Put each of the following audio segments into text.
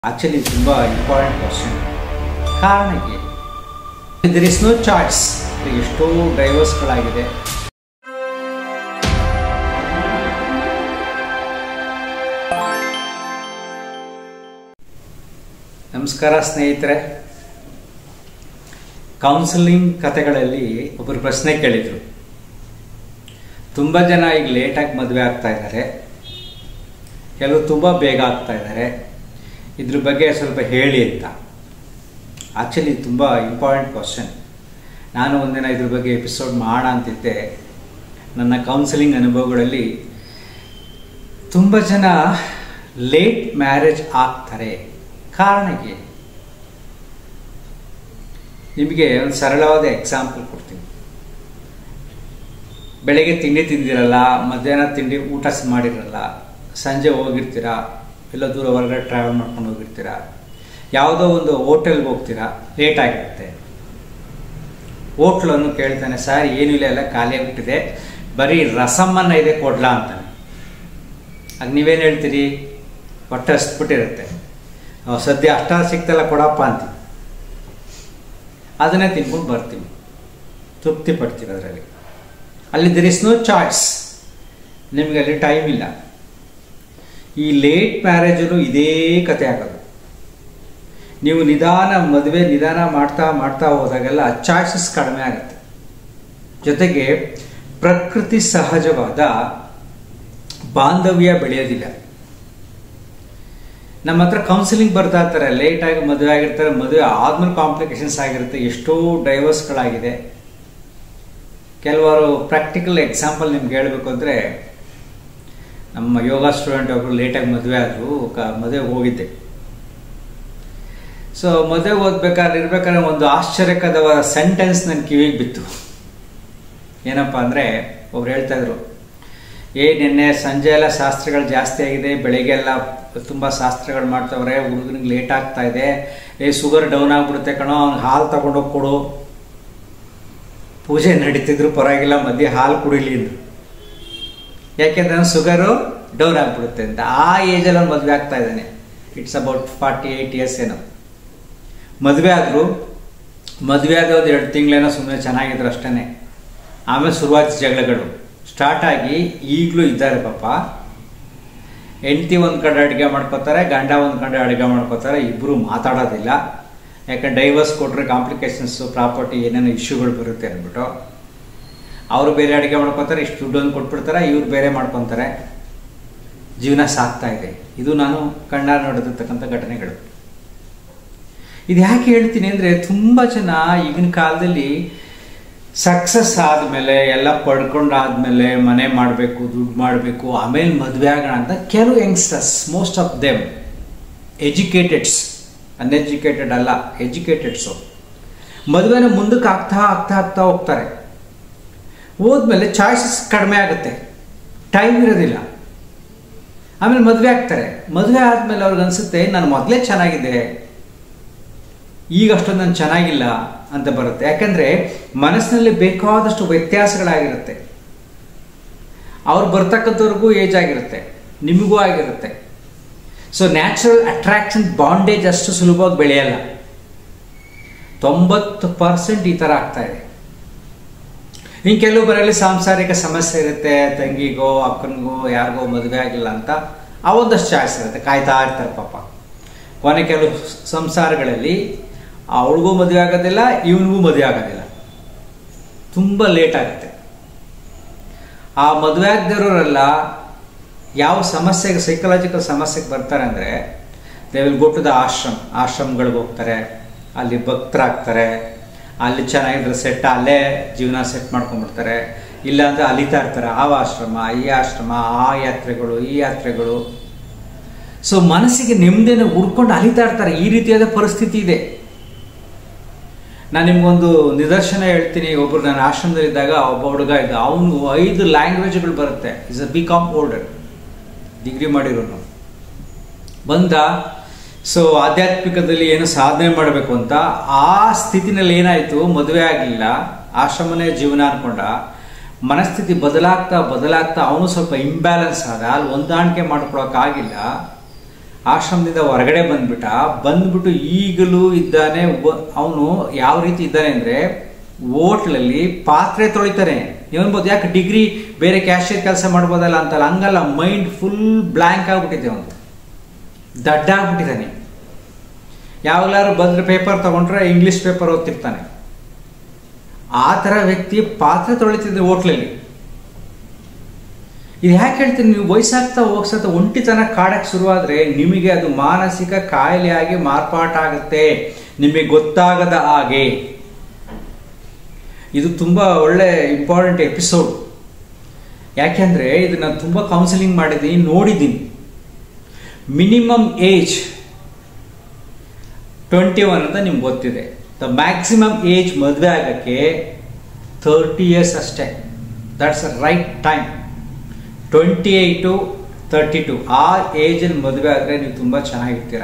actually ತುಂಬ important question ಕಾರಣಕ್ಕೆ there is no choice ಎಷ್ಟೋ ಡ್ರೈವರ್ಸ್ಗಳಾಗಿದೆ ನಮಸ್ಕಾರ ಸ್ನೇಹಿತರೆ ಕೌನ್ಸಿಲಿಂಗ್ ಕಥೆಗಳಲ್ಲಿ ಒಬ್ಬರು ಪ್ರಶ್ನೆ ಕೇಳಿದರು ತುಂಬ ಜನ ಈಗ ಲೇಟಾಗಿ ಮದುವೆ ಆಗ್ತಾ ಇದ್ದಾರೆ ಕೆಲವು ತುಂಬ ಬೇಗ ಆಗ್ತಾ ಇದ್ದಾರೆ ಇದ್ರ ಬಗ್ಗೆ ಸ್ವಲ್ಪ ಹೇಳಿ ಅಂತ ಆ್ಯಕ್ಚುಲಿ ತುಂಬ ಇಂಪಾರ್ಟೆಂಟ್ ಕ್ವಶನ್ ನಾನು ಒಂದಿನ ಇದ್ರ ಬಗ್ಗೆ ಎಪಿಸೋಡ್ ಮಾಡೋಣ ಅಂತಿದ್ದೆ ನನ್ನ ಕೌನ್ಸಿಲಿಂಗ್ ಅನುಭವಗಳಲ್ಲಿ ತುಂಬ ಜನ ಲೇಟ್ ಮ್ಯಾರೇಜ್ ಆಗ್ತಾರೆ ಕಾರಣಕ್ಕೆ ನಿಮಗೆ ಒಂದು ಸರಳವಾದ ಎಕ್ಸಾಂಪಲ್ ಕೊಡ್ತೀನಿ ಬೆಳಗ್ಗೆ ತಿಂಡಿ ತಿಂದಿರಲ್ಲ ಮಧ್ಯಾಹ್ನ ತಿಂಡಿ ಊಟ ಮಾಡಿರಲ್ಲ ಸಂಜೆ ಹೋಗಿರ್ತೀರಾ ಎಲ್ಲ ದೂರ ಹೊರಗಡೆ ಟ್ರಾವೆಲ್ ಮಾಡ್ಕೊಂಡು ಹೋಗಿರ್ತೀರಾ ಯಾವುದೋ ಒಂದು ಹೋಟೆಲ್ಗೆ ಹೋಗ್ತೀರಾ ಲೇಟ್ ಆಗಿರುತ್ತೆ ಹೋಟ್ಲನ್ನು ಕೇಳ್ತಾನೆ ಸರ್ ಏನೂ ಇಲ್ಲ ಎಲ್ಲ ಖಾಲಿ ಆಗಿಬಿಟ್ಟಿದೆ ಬರೀ ರಸಮ್ಮನ್ನ ಇದೆ ಕೊಡ್ಲಾ ಅಂತಾನೆ ಆಗ ನೀವೇನು ಹೇಳ್ತೀರಿ ಹೊಟ್ಟೆ ಹಸ್ಬಿಟ್ಟಿರುತ್ತೆ ಸದ್ಯ ಅಷ್ಟ ಸಿಕ್ತಲ್ಲ ಕೊಡಪ್ಪ ಅಂತೀವಿ ಅದನ್ನೇ ತಿನ್ಕೊಂಡು ಬರ್ತೀವಿ ತೃಪ್ತಿ ಪಡ್ತೀವಿ ಅದರಲ್ಲಿ ಅಲ್ಲಿ ದಿರ್ ಇಸ್ ನೋ ಚಾಯ್ಸ್ ನಿಮಗೆ ಅಲ್ಲಿ ಟೈಮ್ ಇಲ್ಲ ಈ ಲೇಟ್ ಮ್ಯಾರೇಜಲ್ಲೂ ಇದೇ ಕತೆ ಆಗೋದು ನೀವು ನಿಧಾನ ಮದುವೆ ನಿಧಾನ ಮಾಡ್ತಾ ಮಾಡ್ತಾ ಹೋದಾಗೆಲ್ಲ ಚಾಯ್ಸಸ್ ಕಡಿಮೆ ಆಗುತ್ತೆ ಜೊತೆಗೆ ಪ್ರಕೃತಿ ಸಹಜವಾದ ಬಾಂಧವ್ಯ ಬೆಳೆಯೋದಿಲ್ಲ ನಮ್ಮ ಹತ್ರ ಕೌನ್ಸಿಲಿಂಗ್ ಬರ್ತಾ ಇರ್ತಾರೆ ಲೇಟಾಗಿ ಮದುವೆ ಆಗಿರ್ತಾರೆ ಮದುವೆ ಆದ್ಮೇಲೆ ಕಾಂಪ್ಲಿಕೇಶನ್ಸ್ ಆಗಿರುತ್ತೆ ಎಷ್ಟೋ ಡೈವರ್ಸ್ಗಳಾಗಿದೆ ಕೆಲವರು ಪ್ರಾಕ್ಟಿಕಲ್ ಎಕ್ಸಾಂಪಲ್ ನಿಮ್ಗೆ ಹೇಳಬೇಕು ಅಂದರೆ ನಮ್ಮ ಯೋಗ ಸ್ಟೂಡೆಂಟ್ ಒಬ್ಬರು ಲೇಟಾಗಿ ಮದುವೆ ಆದರು ಕ ಮದುವೆಗೆ ಹೋಗಿದ್ದೆ ಸೊ ಮದುವೆ ಓದ್ಬೇಕಾದ್ರೆ ಇರ್ಬೇಕಾದ್ರೆ ಒಂದು ಆಶ್ಚರ್ಯಕರವಾದ ಸೆಂಟೆನ್ಸ್ ನನ್ನ ಕಿವಿಗೆ ಬಿತ್ತು ಏನಪ್ಪ ಅಂದರೆ ಒಬ್ರು ಹೇಳ್ತಾ ಇದ್ರು ಏ ನಿನ್ನೆ ಸಂಜೆ ಎಲ್ಲ ಶಾಸ್ತ್ರಗಳು ಜಾಸ್ತಿ ಆಗಿದೆ ಬೆಳಿಗ್ಗೆ ಎಲ್ಲ ತುಂಬ ಶಾಸ್ತ್ರಗಳು ಮಾಡ್ತವ್ರೆ ಹುಡುಗನಿಗೆ ಲೇಟ್ ಆಗ್ತಾ ಇದೆ ಏ ಶುಗರ್ ಡೌನ್ ಆಗ್ಬಿಡುತ್ತೆ ಕಣೋ ಅವ್ನಿಗೆ ಹಾಲು ತಗೊಂಡೋಗಿ ಕೊಡು ಪೂಜೆ ನಡೀತಿದ್ರು ಪರವಾಗಿಲ್ಲ ಮಧ್ಯೆ ಹಾಲು ಕುಡಿಲಿ ಅಂದ್ರು ಯಾಕೆಂದ್ರೆ ಶುಗರು ಡೌನ್ ಆಗಿಬಿಡುತ್ತೆ ಅಂತ ಆ ಏಜಲ್ಲಿ ಅವ್ನು ಮದುವೆ ಆಗ್ತಾ ಇದ್ದಾನೆ it's about forty eight years ಏನೋ ಮದುವೆ ಆದರು ಮದುವೆ ಆದ ಒಂದು ಎರಡು ತಿಂಗಳೇನೋ ಸುಮ್ಮನೆ ಚೆನ್ನಾಗಿದ್ರು ಅಷ್ಟೇ ಆಮೇಲೆ ಶುರುವಾಯ್ತು ಜಗಳಗಳು ಸ್ಟಾರ್ಟ್ ಆಗಿ ಈಗಲೂ ಇದ್ದಾರೆ ಪಾಪ ಹೆಂಡತಿ ಒಂದು ಕಡೆ ಅಡುಗೆ ಮಾಡ್ಕೋತಾರೆ ಗಂಡ ಒಂದು ಕಡೆ ಅಡುಗೆ ಮಾಡ್ಕೋತಾರೆ ಇಬ್ಬರು ಮಾತಾಡೋದಿಲ್ಲ ಯಾಕಂದ್ರೆ ಡೈವರ್ಸ್ ಕೊಟ್ಟರೆ ಕಾಂಪ್ಲಿಕೇಶನ್ಸು ಪ್ರಾಪರ್ಟಿ ಏನೇನೋ ಇಶ್ಯೂಗಳು ಬರುತ್ತೆ ಅಂದ್ಬಿಟ್ಟು ಅವರು ಬೇರೆ ಅಡುಗೆ ಮಾಡ್ಕೋತಾರೆ ಇಷ್ಟು ದುಡ್ಡನ್ನು ಕೊಟ್ಬಿಡ್ತಾರೆ ಇವ್ರು ಬೇರೆ ಮಾಡ್ಕೊತಾರೆ ಜೀವನ ಸಾಕ್ತಾ ಇದೆ ಇದು ನಾನು ಕಣ್ಣಾರ ನೋಡಿರ್ತಕ್ಕಂಥ ಘಟನೆಗಳು ಇದು ಯಾಕೆ ಹೇಳ್ತೀನಿ ಅಂದರೆ ತುಂಬ ಜನ ಈಗಿನ ಕಾಲದಲ್ಲಿ ಸಕ್ಸಸ್ ಆದಮೇಲೆ ಎಲ್ಲ ಪಡ್ಕೊಂಡಾದ್ಮೇಲೆ ಮನೆ ಮಾಡಬೇಕು ದುಡ್ಡು ಮಾಡಬೇಕು ಆಮೇಲೆ ಮದುವೆ ಆಗೋಣ ಅಂತ ಕೆಲವು youngsters most of them educateds uneducated ಅಲ್ಲ ಎಜುಕೇಟೆಡ್ಸು ಮದುವೆನ ಮುಂದಕ್ಕೆ ಆಗ್ತಾ ಆಗ್ತಾ ಆಗ್ತಾ ಹೋಗ್ತಾರೆ ಹೋದ್ಮೇಲೆ ಚಾಯ್ಸಸ್ ಕಡಿಮೆ ಆಗುತ್ತೆ ಟೈಮ್ ಇರೋದಿಲ್ಲ ಆಮೇಲೆ ಮದುವೆ ಆಗ್ತಾರೆ ಮದುವೆ ಆದಮೇಲೆ ಅವ್ರಿಗೆ ಅನಿಸುತ್ತೆ ನಾನು ಮೊದಲೇ ಚೆನ್ನಾಗಿದೆ ಈಗ ಅಷ್ಟೊಂದು ನಾನು ಚೆನ್ನಾಗಿಲ್ಲ ಅಂತ ಬರುತ್ತೆ ಯಾಕಂದರೆ ಮನಸ್ಸಿನಲ್ಲಿ ಬೇಕಾದಷ್ಟು ವ್ಯತ್ಯಾಸಗಳಾಗಿರುತ್ತೆ ಅವ್ರು ಬರ್ತಕ್ಕಂಥವ್ರಿಗೂ ಏಜ್ ಆಗಿರುತ್ತೆ ನಿಮಗೂ ಆಗಿರುತ್ತೆ ಸೊ ನ್ಯಾಚುರಲ್ ಅಟ್ರಾಕ್ಷನ್ ಬಾಂಡೇಜ್ ಅಷ್ಟು ಸುಲಭವಾಗಿ ಬೆಳೆಯಲ್ಲ ತೊಂಬತ್ತು ಪರ್ಸೆಂಟ್ ಈ ಥರ ಆಗ್ತಾ ಇದೆ ಇನ್ನು ಕೆಲವೊಬ್ಬರಲ್ಲಿ ಸಾಂಸಾರಿಕ ಸಮಸ್ಯೆ ಇರುತ್ತೆ ತಂಗಿಗೋ ಅಕ್ಕನಿಗೋ ಯಾರಿಗೋ ಮದುವೆ ಆಗಿಲ್ಲ ಅಂತ ಆ ಒಂದಷ್ಟು ಚಾಯ್ಸ್ ಇರುತ್ತೆ ಕಾಯ್ತಾ ಇರ್ತಾರೆ ಪಾಪ ಕೊನೆ ಕೆಲವು ಸಂಸಾರಗಳಲ್ಲಿ ಅವಳಿಗೂ ಮದುವೆ ಆಗೋದಿಲ್ಲ ಇವನಿಗೂ ಮದುವೆ ಆಗೋದಿಲ್ಲ ತುಂಬ ಲೇಟ್ ಆಗುತ್ತೆ ಆ ಮದುವೆ ಆಗದಿರೋರೆಲ್ಲ ಯಾವ ಸಮಸ್ಯೆಗೆ ಸೈಕಲಾಜಿಕಲ್ ಸಮಸ್ಯೆಗೆ ಬರ್ತಾರೆ ಅಂದರೆ they will go to the ashram ಆಶ್ರಮಗಳಿಗೆ ಹೋಗ್ತಾರೆ ಅಲ್ಲಿ ಭಕ್ತರಾಗ್ತಾರೆ ಅಲ್ಲಿ ಚೆನ್ನಾಗಿದ್ರೆ ಸೆಟ್ ಅಲ್ಲೇ ಜೀವನ ಸೆಟ್ ಮಾಡ್ಕೊಂಡ್ಬಿಡ್ತಾರೆ ಇಲ್ಲಾಂದರೆ ಅಲಿತಾ ಇರ್ತಾರೆ ಆ ಆಶ್ರಮ ಈ ಆಶ್ರಮ ಆ ಯಾತ್ರೆಗಳು ಈ ಯಾತ್ರೆಗಳು ಸೊ ಮನಸ್ಸಿಗೆ ನೆಮ್ಮದಿಯನ್ನು ಹುಡ್ಕೊಂಡು ಅಲಿತಾ ಇರ್ತಾರೆ ಈ ರೀತಿಯಾದ ಪರಿಸ್ಥಿತಿ ಇದೆ ನಾನು ನಿಮ್ಗೊಂದು ನಿದರ್ಶನ ಹೇಳ್ತೀನಿ ಒಬ್ಬರು ನನ್ನ ಆಶ್ರಮದಲ್ಲಿದ್ದಾಗ ಒಬ್ಬ ಹುಡುಗ ಇದ್ದ ಅವನು ಐದು ಲ್ಯಾಂಗ್ವೇಜ್ಗಳು ಬರುತ್ತೆ is a B Com holder degree ಮಾಡಿರೋನು ಬಂದ ಸೊ ಆಧ್ಯಾತ್ಮಿಕದಲ್ಲಿ ಏನು ಸಾಧನೆ ಮಾಡಬೇಕು ಅಂತ ಆ ಸ್ಥಿತಿನಲ್ಲಿ ಏನಾಯಿತು ಮದುವೆ ಆಗಲಿಲ್ಲ ಆಶ್ರಮನೇ ಜೀವನ ಅನ್ಕೊಂಡ ಮನಸ್ಥಿತಿ ಬದಲಾಗ್ತಾ ಬದಲಾಗ್ತಾ ಅವನು ಸ್ವಲ್ಪ ಇಂಬ್ಯಾಲೆನ್ಸ್ ಆದ ಅಲ್ಲಿ ಹೊಂದಾಣಿಕೆ ಮಾಡ್ಕೊಳಕ್ಕಾಗಿಲ್ಲ ಆಶ್ರಮದಿಂದ ಹೊರಗಡೆ ಬಂದ್ಬಿಟ್ಟ ಬಂದ್ಬಿಟ್ಟು ಈಗಲೂ ಇದ್ದಾನೆ ಅವನು ಯಾವ ರೀತಿ ಇದ್ದಾನೆ ಅಂದರೆ ಹೋಟ್ಲಲ್ಲಿ ಪಾತ್ರೆ ತೊಳಿತಾನೆ ನೀವು ಅನ್ಬೋದು ಯಾಕೆ ಡಿಗ್ರಿ ಬೇರೆ ಕ್ಯಾಶಿಯರ್ ಕೆಲಸ ಮಾಡ್ಬೋದಲ್ಲ ಅಂತಲ್ಲ ಹಂಗಲ್ಲ ಮೈಂಡ್ ಫುಲ್ ಬ್ಲ್ಯಾಂಕ್ ಆಗ್ಬಿಟ್ಟಿದೆ ಅವನು ದಡ್ಡ ಆಗ್ಬಿಟ್ಟಿದ್ದಾನೆ ಯಾವಾಗಲಾದ್ರು ಬಂದ್ರೆ ಪೇಪರ್ ತಗೊಂಡ್ರೆ ಇಂಗ್ಲಿಷ್ ಪೇಪರ್ ಓದ್ತಿರ್ತಾನೆ ಆ ಥರ ವ್ಯಕ್ತಿ ಪಾತ್ರೆ ತೊಳಿತಿದ್ದೆ ಹೋಟ್ಲಲ್ಲಿ ಇದು ಯಾಕೆ ಹೇಳ್ತೀನಿ ನೀವು ವಯಸ್ಸಾಗ್ತಾ ಹೋಗ್ಸತ್ತ ಒಂಟಿತನ ಕಾಡಕ್ಕೆ ಶುರುವಾದರೆ ನಿಮಗೆ ಅದು ಮಾನಸಿಕ ಕಾಯಿಲೆಯಾಗಿ ಮಾರ್ಪಾಟಾಗುತ್ತೆ ನಿಮಗೆ ಗೊತ್ತಾಗದ ಹಾಗೆ ಇದು ತುಂಬ ಒಳ್ಳೆ ಇಂಪಾರ್ಟೆಂಟ್ ಎಪಿಸೋಡ್ ಯಾಕೆಂದರೆ ಇದನ್ನು ತುಂಬ ಕೌನ್ಸಿಲಿಂಗ್ ಮಾಡಿದ್ದೀನಿ ನೋಡಿದ್ದೀನಿ ಮಿನಿಮಮ್ ಏಜ್ ಟ್ವೆಂಟಿ ಒನ್ ಅಂತ ನಿಮ್ಗೆ ಗೊತ್ತಿದೆ ದ ಮ್ಯಾಕ್ಸಿಮಮ್ ಏಜ್ ಮದುವೆ ಆಗೋಕ್ಕೆ ತರ್ಟಿ ಇಯರ್ಸ್ ಅಷ್ಟೇ that's right time twenty eight thirty two ಆ ಏಜಲ್ಲಿ ಮದುವೆ ಆದರೆ ನೀವು ತುಂಬ ಚೆನ್ನಾಗಿರ್ತೀರ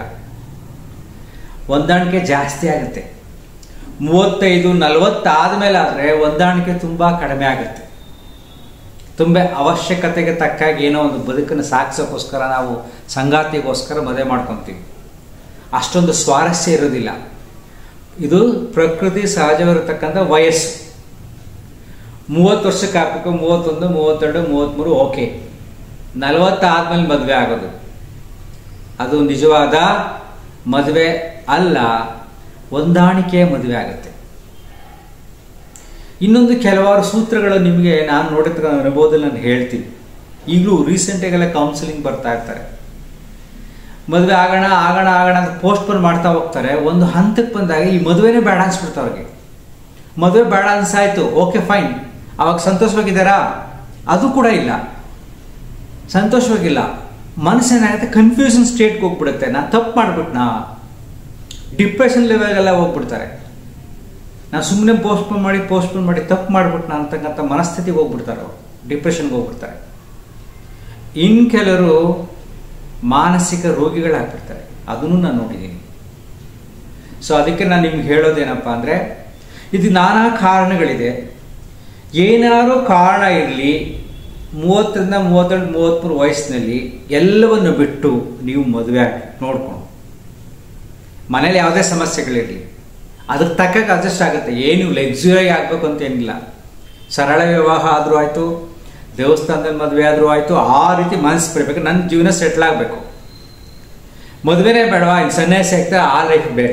ಹೊಂದಾಣಿಕೆ ಜಾಸ್ತಿ ಆಗುತ್ತೆ ಮೂವತ್ತೈದು ನಲವತ್ತಾದ್ಮೇಲೆ ಆದರೆ ಹೊಂದಾಣಿಕೆ ತುಂಬ ಕಡಿಮೆ ಆಗುತ್ತೆ ತುಂಬ ಅವಶ್ಯಕತೆಗೆ ತಕ್ಕಾಗಿ ಏನೋ ಒಂದು ಬದುಕನ್ನು ಸಾಗಿಸೋಕ್ಕೋಸ್ಕರ ನಾವು ಸಂಗಾತಿಗೋಸ್ಕರ ಮದುವೆ ಮಾಡ್ಕೊತೀವಿ ಅಷ್ಟೊಂದು ಸ್ವಾರಸ್ಯ ಇರೋದಿಲ್ಲ ಇದು ಪ್ರಕೃತಿ ಸಹಜವಿರತಕ್ಕಂಥ ವಯಸ್ಸು ಮೂವತ್ತು ವರ್ಷಕ್ಕೆ ಹಾಕಬೇಕು ಮೂವತ್ತೊಂದು ಮೂವತ್ತೆರಡು ಮೂವತ್ತ್ಮೂರು ಓಕೆ ನಲವತ್ತಾದ್ಮೇಲೆ ಮದುವೆ ಆಗೋದು ಅದು ನಿಜವಾದ ಮದುವೆ ಅಲ್ಲ ಹೊಂದಾಣಿಕೆಯ ಮದುವೆ ಆಗುತ್ತೆ ಇನ್ನೊಂದು ಕೆಲವಾರು ಸೂತ್ರಗಳು ನಿಮಗೆ ನಾನು ನೋಡಿದ ಅನುಭವದಲ್ಲಿ ನಾನು ಹೇಳ್ತೀನಿ ಈಗಲೂ ರೀಸೆಂಟಾಗೆಲ್ಲ ಕೌನ್ಸಿಲಿಂಗ್ ಬರ್ತಾ ಇರ್ತಾರೆ ಮದುವೆ ಆಗೋಣ ಆಗೋಣ ಆಗೋಣ ಅಂತ ಪೋಸ್ಟ್ಪೋನ್ ಮಾಡ್ತಾ ಹೋಗ್ತಾರೆ ಒಂದು ಹಂತಕ್ಕೆ ಬಂದಾಗ ಈ ಮದುವೆನೇ ಬೇಡ ಅನ್ಸ್ಬಿಡ್ತು ಅವ್ರಿಗೆ ಮದುವೆ ಬೇಡ ಅನ್ಸಾಯ್ತು ಓಕೆ ಫೈನ್ ಅವಾಗ ಸಂತೋಷವಾಗಿದ್ದಾರಾ ಅದು ಕೂಡ ಇಲ್ಲ ಸಂತೋಷವಾಗಿಲ್ಲ ಮನಸ್ಸೇನಾಗುತ್ತೆ ಕನ್ಫ್ಯೂಷನ್ ಸ್ಟೇಟ್ಗೆ ಹೋಗ್ಬಿಡುತ್ತೆ ನಾನು ತಪ್ಪು ಮಾಡ್ಬಿಟ್ನಾ ಡಿಪ್ರೆಷನ್ ಲೆವೆಲ್ಗೆಲ್ಲ ಹೋಗ್ಬಿಡ್ತಾರೆ ನಾನು ಸುಮ್ಮನೆ ಪೋಸ್ಟ್ಪೋನ್ ಮಾಡಿ ಪೋಸ್ಟ್ಪೋನ್ ಮಾಡಿ ತಪ್ಪು ಮಾಡ್ಬಿಟ್ನಾ ಅಂತಕ್ಕಂಥ ಮನಸ್ಥಿತಿಗೆ ಹೋಗ್ಬಿಡ್ತಾರೆ ಅವರು ಡಿಪ್ರೆಷನ್ಗೆ ಹೋಗ್ಬಿಡ್ತಾರೆ ಇನ್ನು ಕೆಲವರು ಮಾನಸಿಕ ರೋಗಿಗಳಾಗ್ಬಿಡ್ತಾರೆ ಅದನ್ನು ನಾನು ನೋಡಿದ್ದೀನಿ ಸೊ ಅದಕ್ಕೆ ನಾನು ನಿಮ್ಗೆ ಹೇಳೋದೇನಪ್ಪ ಅಂದರೆ ಇದು ನಾನಾ ಕಾರಣಗಳಿದೆ ಏನಾದರೂ ಕಾರಣ ಇರಲಿ ಮೂವತ್ತರಿಂದ ಮೂವತ್ತೆರಡು ಮೂವತ್ತ್ಮೂರು ವಯಸ್ಸಿನಲ್ಲಿ ಎಲ್ಲವನ್ನು ಬಿಟ್ಟು ನೀವು ಮದುವೆ ಆಗಿ ನೋಡ್ಕೊಂಡು ಮನೇಲಿ ಯಾವುದೇ ಸಮಸ್ಯೆಗಳಿರಲಿ ಅದ್ರ ತಕ್ಕಕ್ಕೆ ಅಡ್ಜಸ್ಟ್ ಆಗುತ್ತೆ ಏನು ಲಕ್ಸುರಿ ಆಗಬೇಕು ಅಂತ ಏನಿಲ್ಲ ಸರಳ ವಿವಾಹ ಆದರೂ ಆಯಿತು ದೇವಸ್ಥಾನದಲ್ಲಿ ಮದುವೆ ಆದರೂ ಆಯಿತು ಆ ರೀತಿ ಮನಸ್ಸು ಬರಬೇಕು ನನ್ನ ಜೀವನ ಸೆಟ್ಲ್ ಆಗಬೇಕು ಮದುವೆನೇ ಬೇಡವಾ ಇನ್ನು ಸನ್ಯಾಸಿ ಆಗ್ತಾ ಆ ಲೈಫ್ ಬೇರೆ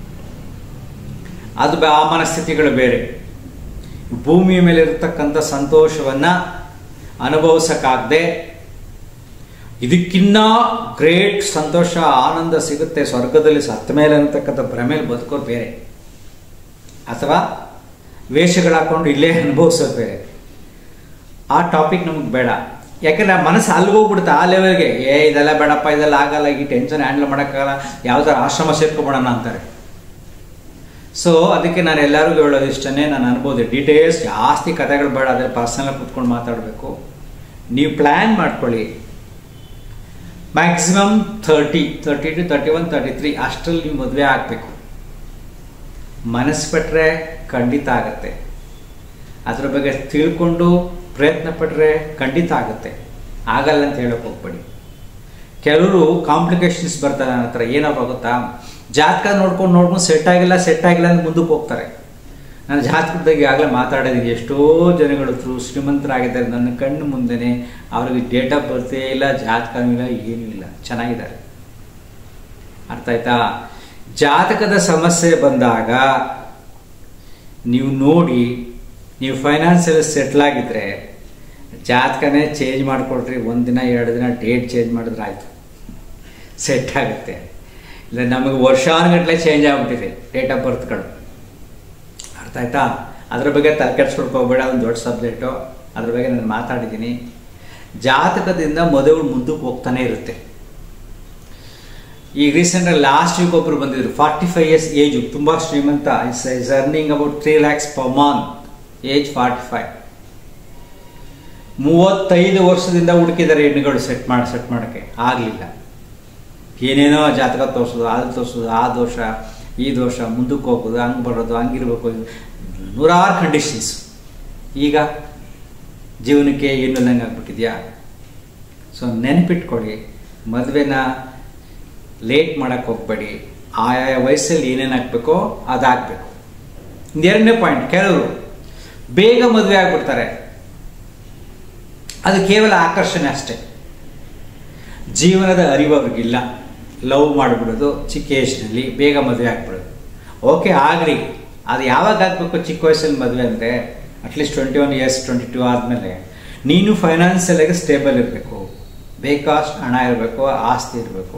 ಅದು ಆ ಮನಸ್ಥಿತಿಗಳು ಬೇರೆ ಭೂಮಿಯ ಮೇಲೆ ಇರತಕ್ಕಂಥ ಸಂತೋಷವನ್ನು ಅನುಭವಿಸಕ್ಕಾಗದೆ ಇದಕ್ಕಿನ್ನ ಗ್ರೇಟ್ ಸಂತೋಷ ಆನಂದ ಸಿಗುತ್ತೆ ಸ್ವರ್ಗದಲ್ಲಿ ಸತ್ತ ಮೇಲೆ ಅಂತಕ್ಕಂಥ ಭ್ರಮೇಲಿ ಬದುಕೋದು ಬೇರೆ ಅಥವಾ ವೇಷಗಳು ಹಾಕೊಂಡು ಇಲ್ಲೇ ಅನುಭವಿಸೋದು ಬೇರೆ ಆ ಟಾಪಿಕ್ ನಮಗೆ ಬೇಡ ಯಾಕಂದ್ರೆ ಮನಸ್ಸು ಅಲ್ಲಿಗೋಗ್ಬಿಡುತ್ತೆ ಆ ಲೆವೆಲ್ಗೆ ಏ ಇದೆಲ್ಲ ಬೇಡಪ್ಪ ಇದೆಲ್ಲ ಆಗಲ್ಲ ಈ ಟೆನ್ಷನ್ ಹ್ಯಾಂಡಲ್ ಮಾಡೋಕ್ಕಾಗಲ್ಲ ಯಾವ್ದಾರು ಆಶ್ರಮ ಸೇರ್ಕೊಬಿಡೋಣ ಅಂತಾರೆ ಸೊ ಅದಕ್ಕೆ ನಾನು ಎಲ್ಲರಿಗೂ ಹೇಳೋದು ಇಷ್ಟನೇ ನಾನು ಅನ್ಬೋದು ಡೀಟೇಲ್ಸ್ ಜಾಸ್ತಿ ಕಥೆಗಳು ಬೇಡ ಅದೇ ಪರ್ಸನಲ್ ಕೂತ್ಕೊಂಡು ಮಾತಾಡಬೇಕು ನೀವು ಪ್ಲ್ಯಾನ್ ಮಾಡ್ಕೊಳ್ಳಿ maximum thirty thirty two thirty one thirty three ಅಷ್ಟರಲ್ಲಿ ನೀವು ಮದುವೆ ಆಗಬೇಕು ಮನಸ್ಸು ಪಟ್ಟರೆ ಖಂಡಿತ ಆಗುತ್ತೆ ಅದ್ರ ಬಗ್ಗೆ ತಿಳ್ಕೊಂಡು ಪ್ರಯತ್ನ ಪಟ್ಟರೆ ಖಂಡಿತ ಆಗುತ್ತೆ ಆಗಲ್ಲ ಅಂತ ಹೇಳೋಕೆ ಹೋಗ್ಬೇಡಿ ಕೆಲವರು ಕಾಂಪ್ಲಿಕೇಶನ್ಸ್ ಬರ್ತಾರೆ ನನ್ನ ಹತ್ರ ಏನಪ್ಪ ಗೊತ್ತಾ ಜಾತಕ ನೋಡ್ಕೊಂಡು ನೋಡ್ಕೊಂಡು ಸೆಟ್ ಆಗಿಲ್ಲ ಸೆಟ್ ಆಗಿಲ್ಲ ಅಂತ ಮುಂದಕ್ಕೆ ಹೋಗ್ತಾರೆ ನಾನು ಜಾತಕದ ಬಗ್ಗೆ ಆಗಲೇ ಮಾತಾಡೋದಿದೆ ಎಷ್ಟೋ ಜನಗಳು ಥ್ರೂ ಶ್ರೀಮಂತರಾಗಿದ್ದಾರೆ ನನ್ನ ಕಣ್ಣು ಮುಂದೆನೆ ಅವ್ರಿಗೆ ಡೇಟ್ ಆಫ್ ಬರ್ತೇ ಇಲ್ಲ ಜಾತಕನೂ ಇಲ್ಲ ಏನೂ ಇಲ್ಲ ಚೆನ್ನಾಗಿದ್ದಾರೆ ಅರ್ಥ ಆಯ್ತಾ ಜಾತಕದ ಸಮಸ್ಯೆ ಬಂದಾಗ ನೀವು ನೋಡಿ ನೀವು ಫೈನಾನ್ಸಿಯಲ್ ಸೆಟ್ಲ್ ಆಗಿದ್ರೆ ಜಾತಕನೇ ಚೇಂಜ್ ಮಾಡಿಕೊಡ್ರಿ ಒಂದು ದಿನ ಎರಡು ದಿನ ಡೇಟ್ ಚೇಂಜ್ ಮಾಡಿದ್ರೆ ಆಯಿತು ಸೆಟ್ ಆಗುತ್ತೆ ಇಲ್ಲ ನಮಗೆ ವರ್ಷಾನುಗಟ್ಟಲೆ ಚೇಂಜ್ ಆಗಿಬಿಟ್ಟಿದೆ ಡೇಟ್ ಆಫ್ ಬರ್ತ್ಗಳು ಅರ್ಥ ಆಯ್ತಾ ಅದ್ರ ಬಗ್ಗೆ ತಲೆ ಕೆಡ್ಸ್ಕೊಳ್ಕೋಬೇಡ ಒಂದು ದೊಡ್ಡ ಸಬ್ಜೆಕ್ಟು ಅದ್ರ ಬಗ್ಗೆ ನಾನು ಮಾತಾಡಿದ್ದೀನಿ ಜಾತಕದಿಂದ ಮದುವೆಗಳು ಮುಂದಕ್ಕೆ ಹೋಗ್ತಾನೆ ಇರುತ್ತೆ ಈಗ ರೀಸೆಂಟಾಗಿ ಲಾಸ್ಟ್ ವೀಕ್ ಒಬ್ಬರು ಬಂದಿದ್ರು ಫಾರ್ಟಿ ಫೈವ್ ಇಯರ್ಸ್ ಏಜು ತುಂಬ ಶ್ರೀಮಂತ is is earning about three lakhs per month age forty five ಮೂವತ್ತೈದು ವರ್ಷದಿಂದ ಹುಡುಕಿದ್ದಾರೆ ಹೆಣ್ಣುಗಳು ಸೆಟ್ ಮಾಡಿ ಸೆಟ್ ಮಾಡೋಕ್ಕೆ ಆಗಲಿಲ್ಲ ಏನೇನೋ ಜಾತಕ ತೋರಿಸೋದು ಅದು ತೋರಿಸೋದು ಆ ದೋಷ ಈ ದೋಷ ಮುಂದಕ್ಕೆ ಹೋಗೋದು ಹಂಗೆ ಬರೋದು ಹಂಗಿರ್ಬೇಕು ನೂರಾರು ಕಂಡೀಷನ್ಸ್ ಈಗ ಜೀವನಕ್ಕೆ ಏನು ನಂಗೆ ಆಗ್ಬಿಟ್ಟಿದ್ಯಾ ಸೊ ನೆನಪಿಟ್ಕೊಳ್ಳಿ ಮದುವೆನ ಲೇಟ್ ಮಾಡೋಕ್ಕೆ ಹೋಗಬೇಡಿ ಆಯಾ ವಯಸ್ಸಲ್ಲಿ ಏನೇನು ಹಾಕಬೇಕೋ ಅದಾಗಬೇಕು ಎರಡನೇ ಪಾಯಿಂಟ್ ಕೆಲವರು ಬೇಗ ಮದುವೆ ಆಗ್ಬಿಡ್ತಾರೆ ಅದು ಕೇವಲ ಆಕರ್ಷಣೆ ಅಷ್ಟೇ ಜೀವನದ ಅರಿವು ಅವ್ರಿಗಿಲ್ಲ ಲವ್ ಮಾಡಿಬಿಡೋದು ಚಿಕ್ಕ ಏಜ್ನಲ್ಲಿ ಬೇಗ ಮದುವೆ ಆಗ್ಬಿಡೋದು ಓಕೆ ಆಗಲಿ ಅದು ಯಾವಾಗ ಆಗಬೇಕು ಚಿಕ್ಕ ವಯಸ್ಸಲ್ಲಿ ಮದುವೆ ಅಂದರೆ at least twenty one years twenty two ಆದಮೇಲೆ ನೀನು ಫೈನಾನ್ಷಿಯಲಾಗಿ ಸ್ಟೇಬಲ್ ಇರಬೇಕು ಬೇಕಾಷ್ಟು ಹಣ ಇರಬೇಕು ಆಸ್ತಿ ಇರಬೇಕು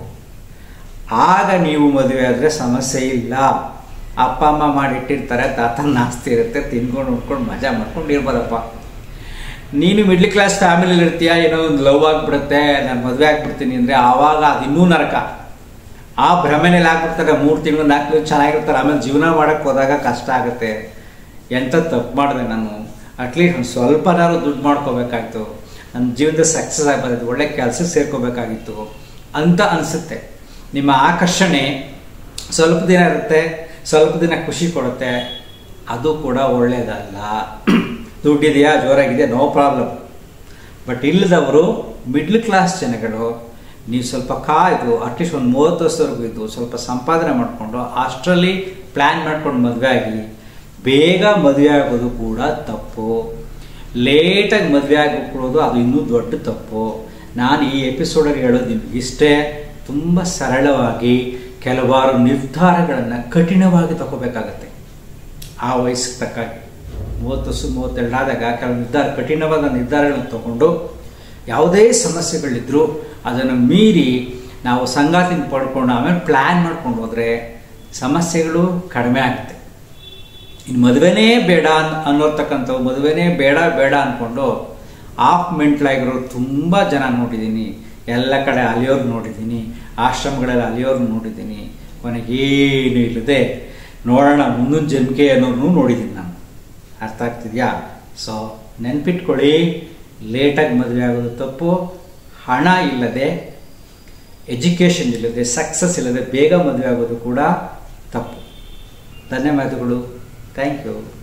ಆಗ ನೀವು ಮದುವೆ ಆದರೆ ಸಮಸ್ಯೆ ಇಲ್ಲ ಅಪ್ಪ ಅಮ್ಮ ಮಾಡಿಟ್ಟಿರ್ತಾರೆ ತಾತನ ಆಸ್ತಿ ಇರುತ್ತೆ ತಿನ್ಕೊಂಡು ಉಟ್ಕೊಂಡು ಮಜಾ ಮಾಡ್ಕೊಂಡು ಇರ್ಬೋದಪ್ಪ ನೀನು ಮಿಡ್ಲ್ ಕ್ಲಾಸ್ ಫ್ಯಾಮಿಲಿಲಿ ಇರ್ತೀಯ ಏನೋ ಒಂದು ಲವ್ ಆಗಿಬಿಡುತ್ತೆ ನಾನು ಮದುವೆ ಆಗ್ಬಿಡ್ತೀನಿ ಅಂದರೆ ಆವಾಗ ಅದು ಇನ್ನೂ ನರಕ ಆ ಭ್ರಮೆನಲ್ಲಿ ಹಾಕ್ಬಿಡ್ತಾರೆ ಮೂರು ತಿಂಗಳು ನಾಲ್ಕು ತಿಂಗಳು ಚೆನ್ನಾಗಿರ್ತಾರೆ ಆಮೇಲೆ ಜೀವನ ಮಾಡೋಕ್ಕೆ ಹೋದಾಗ ಕಷ್ಟ ಆಗುತ್ತೆ ಎಂಥ ತಪ್ಪು ಮಾಡಿದೆ ನಾನು ಅಟ್ಲೀಸ್ಟ್ ಒಂದು ಸ್ವಲ್ಪನಾದ್ರು ದುಡ್ಡು ಮಾಡ್ಕೋಬೇಕಾಗಿತ್ತು ನನ್ನ ಜೀವನದ ಸಕ್ಸಸ್ ಆಗ್ಬಾರ್ದು ಒಳ್ಳೆ ಕೆಲಸ ಸೇರ್ಕೋಬೇಕಾಗಿತ್ತು ಅಂತ ಅನಿಸುತ್ತೆ ನಿಮ್ಮ ಆಕರ್ಷಣೆ ಸ್ವಲ್ಪ ದಿನ ಇರುತ್ತೆ ಸ್ವಲ್ಪ ದಿನ ಖುಷಿ ಕೊಡುತ್ತೆ ಅದು ಕೂಡ ಒಳ್ಳೆಯದಲ್ಲ ದುಡ್ಡಿದೆಯಾ ಜೋರಾಗಿದೆಯಾ ನೋ ಪ್ರಾಬ್ಲಮ್ ಬಟ್ ಇಲ್ಲದವರು ಮಿಡ್ಲ್ ಕ್ಲಾಸ್ ಜನಗಳು ನೀವು ಸ್ವಲ್ಪ ಕಾಯ್ದು ಅಟ್ಲೀಸ್ಟ್ ಒಂದು ಮೂವತ್ತು ವರ್ಷದವರೆಗೂ ಇದ್ದು ಸ್ವಲ್ಪ ಸಂಪಾದನೆ ಮಾಡಿಕೊಂಡು ಅಷ್ಟರಲ್ಲಿ ಪ್ಲ್ಯಾನ್ ಮಾಡ್ಕೊಂಡು ಮದುವೆ ಆಗಿ ಬೇಗ ಮದುವೆ ಆಗೋದು ಕೂಡ ತಪ್ಪು ಲೇಟಾಗಿ ಮದುವೆ ಆಗಿಬಿಡೋದು ಅದು ಇನ್ನೂ ದೊಡ್ಡ ತಪ್ಪು ನಾನು ಈ ಎಪಿಸೋಡಲ್ಲಿ ಹೇಳೋದು ನಿಮ್ಗೆ ಇಷ್ಟೇ ತುಂಬ ಸರಳವಾಗಿ ಕೆಲವಾರು ನಿರ್ಧಾರಗಳನ್ನು ಕಠಿಣವಾಗಿ ತಗೋಬೇಕಾಗತ್ತೆ ಆ ವಯಸ್ಸಿಗೆ ತಕ್ಕಾಗಿ ಮೂವತ್ತು ವರ್ಷ ಮೂವತ್ತೆರಡು ಆದಾಗ ಕೆಲವು ನಿರ್ಧಾರ ಕಠಿಣವಾದ ನಿರ್ಧಾರಗಳನ್ನು ತಗೊಂಡು ಯಾವುದೇ ಸಮಸ್ಯೆಗಳಿದ್ದರೂ ಅದನ್ನು ಮೀರಿ ನಾವು ಸಂಗಾತಿನ ಪಡ್ಕೊಂಡು ಆಮೇಲೆ ಪ್ಲ್ಯಾನ್ ಮಾಡ್ಕೊಂಡು ಹೋದರೆ ಸಮಸ್ಯೆಗಳು ಕಡಿಮೆ ಆಗುತ್ತೆ ಇನ್ನು ಮದುವೆನೇ ಬೇಡ ಅನ್ ಅನ್ನೋರ್ತಕ್ಕಂಥವು ಮದುವೆನೇ ಬೇಡ ಬೇಡ ಅಂದ್ಕೊಂಡು ಆಫ್ ಮೆಂಟ್ಲಾಗಿರೋರು ತುಂಬ ಜನ ನೋಡಿದ್ದೀನಿ ಎಲ್ಲ ಕಡೆ ಅಲಿಯೋರು ನೋಡಿದ್ದೀನಿ ಆಶ್ರಮಗಳಲ್ಲಿ ಅಲಿಯೋರು ನೋಡಿದ್ದೀನಿ ಕೊನೆಗೇನು ಇಲ್ಲದೆ ನೋಡೋಣ ಮುಂದಿನ ಜನ್ಕೆ ಅನ್ನೋರ್ನು ನೋಡಿದ್ದೀನಿ ನಾನು ಅರ್ಥ ಆಗ್ತಿದೆಯಾ ಸೊ ನೆನ್ಪಿಟ್ಕೊಳ್ಳಿ ಲೇಟಾಗಿ ಮದುವೆ ಆಗೋದು ತಪ್ಪು ಹಣ ಇಲ್ಲದೆ ಎಜುಕೇಷನ್ ಇಲ್ಲದೆ ಸಕ್ಸಸ್ ಇಲ್ಲದೆ ಬೇಗ ಮದುವೆ ಆಗೋದು ಕೂಡ ತಪ್ಪು ಧನ್ಯವಾದಗಳು ಥ್ಯಾಂಕ್ ಯು